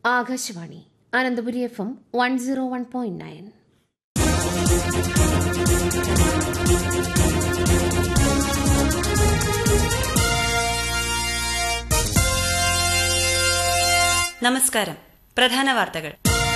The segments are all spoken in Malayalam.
Akashvani Ananthapuri F M one zero one point nine നമസ്കാരം പ്രധാന വാർത്തകൾ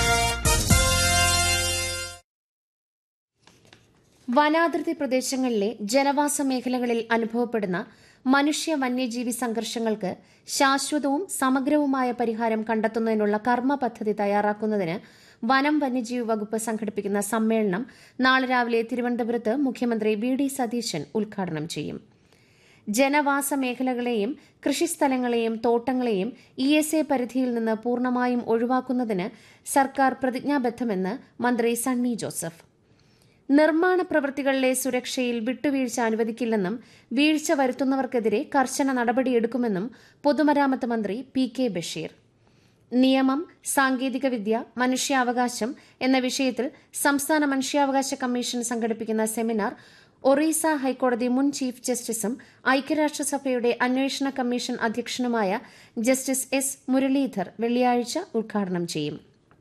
വനാതിർത്തി പ്രദേശങ്ങളിലെ ജനവാസ മേഖലകളിൽ അനുഭവപ്പെടുന്ന മനുഷ്യ വന്യജീവി സംഘർഷങ്ങൾക്ക് ശാശ്വതവും സമഗ്രവുമായ പരിഹാരം കണ്ടെത്തുന്നതിനുള്ള കർമ്മ പദ്ധതി തയ്യാറാക്കുന്നതിന് വനം വന്യജീവി വകുപ്പ് സംഘടിപ്പിക്കുന്ന സമ്മേളനം നാളെ രാവിലെ തിരുവനന്തപുരത്ത് മുഖ്യമന്ത്രി വി ഡി സതീശൻ ഉദ്ഘാടനം ചെയ്യും ജനവാസ മേഖലകളെയും കൃഷിസ്ഥലങ്ങളെയും തോട്ടങ്ങളെയും ഇ എസ് എ പരിധിയിൽ നിന്ന് പൂർണ്ണമായും ഒഴിവാക്കുന്നതിന് സർക്കാർ പ്രതിജ്ഞാബദ്ധമെന്ന് മന്ത്രി സണ്ണി ജോസഫ് നിർമ്മാണ പ്രവൃത്തികളിലെ സുരക്ഷയിൽ വിട്ടുവീഴ്ച അനുവദിക്കില്ലെന്നും വീഴ്ച വരുത്തുന്നവർക്കെതിരെ കർശന നടപടിയെടുക്കുമെന്നും പൊതുമരാമത്ത് മന്ത്രി പി കെ ബഷീർ നിയമം സാങ്കേതികവിദ്യ മനുഷ്യാവകാശം എന്ന വിഷയത്തിൽ സംസ്ഥാന മനുഷ്യാവകാശ കമ്മീഷൻ സംഘടിപ്പിക്കുന്ന സെമിനാർ ഒറീസ ഹൈക്കോടതി മുൻ ചീഫ് ജസ്റ്റിസും ഐക്യരാഷ്ട്രസഭയുടെ അന്വേഷണ കമ്മീഷൻ അധ്യക്ഷനുമായ ജസ്റ്റിസ് എസ് മുരളീധർ വെള്ളിയാഴ്ച ഉദ്ഘാടനം ചെയ്യും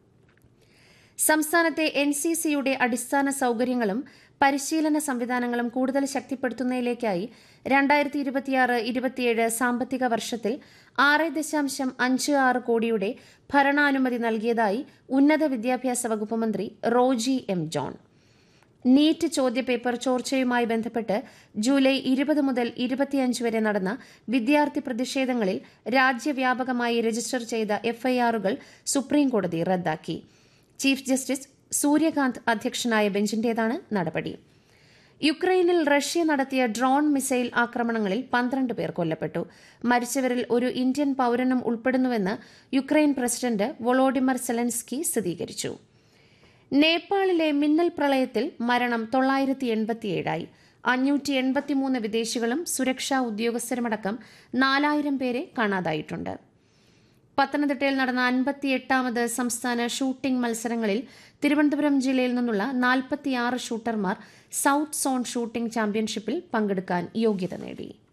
സംസ്ഥാനത്തെ എൻ സി സിയുടെ അടിസ്ഥാന സൌകര്യങ്ങളും പരിശീലന സംവിധാനങ്ങളും കൂടുതൽ ശക്തിപ്പെടുത്തുന്നതിലേക്കായി രണ്ടായിരത്തി ഇരുപത്തിയാറ് ഇരുപത്തിയേഴ് സാമ്പത്തിക വർഷത്തിൽ ആറ് ദശാംശം അഞ്ച് ആറ് കോടിയുടെ ഭരണാനുമതി നൽകിയതായി ഉന്നത വിദ്യാഭ്യാസ വകുപ്പ് മന്ത്രി റോജി എം ജോൺ നീറ്റ് ചോദ്യപേപ്പർ ചോർച്ചയുമായി ബന്ധപ്പെട്ട് ജൂലൈ ഇരുപത് മുതൽ ഇരുപത്തിയഞ്ച് വരെ നടന്ന വിദ്യാർത്ഥി പ്രതിഷേധങ്ങളിൽ രാജ്യവ്യാപകമായി രജിസ്റ്റർ ചെയ്ത എഫ്ഐആറുകൾ സുപ്രീംകോടതി റദ്ദാക്കി ചീഫ് ജസ്റ്റിസ് സൂര്യകാന്ത് അധ്യക്ഷനായ ബെഞ്ചിന്റേതാണ് നടപടി യുക്രൈനിൽ റഷ്യ നടത്തിയ ഡ്രോൺ മിസൈൽ ആക്രമണങ്ങളിൽ പന്ത്രണ്ട് പേർ കൊല്ലപ്പെട്ടു മരിച്ചവരിൽ ഒരു ഇന്ത്യൻ പൌരനും ഉൾപ്പെടുന്നുവെന്ന് യുക്രൈൻ പ്രസിഡന്റ് വൊളോഡിമർ സെലൻസ്കി സ്ഥിരീകരിച്ചു നേപ്പാളിലെ മിന്നൽ പ്രളയത്തിൽ മരണം തൊള്ളായിരത്തി എൺപത്തിയേഴായി അഞ്ഞൂറ്റി എൺപത്തിമൂന്ന് വിദേശികളും സുരക്ഷാ ഉദ്യോഗസ്ഥരുമടക്കം നാലായിരം പേരെ കാണാതായിട്ടുണ്ട് പത്തനംതിട്ടയിൽ നടന്ന അൻപത്തിയെട്ടാമത് സംസ്ഥാന ഷൂട്ടിംഗ് മത്സരങ്ങളിൽ തിരുവനന്തപുരം ജില്ലയിൽ നിന്നുള്ള നാൽപ്പത്തിയാറ് ഷൂട്ടർമാർ സൌത്ത് സോൺ ഷൂട്ടിംഗ് ചാമ്പ്യൻഷിപ്പിൽ പങ്കെടുക്കാൻ യോഗ്യത നേടി